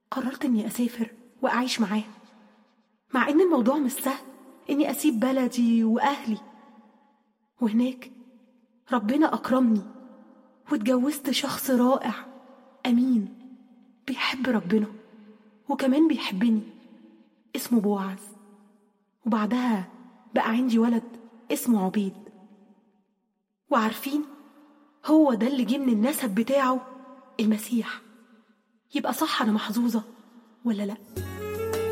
قررت إني أسافر وأعيش معاه مع إن الموضوع مش سهل إني أسيب بلدي وأهلي وهناك ربنا أكرمني واتجوزت شخص رائع أمين بيحب ربنا وكمان بيحبني اسمه بوعز وبعدها بقى عندي ولد اسمه عبيد وعارفين هو ده اللي جه من النسب بتاعه المسيح يبقى صح أنا محظوظة ولا لأ؟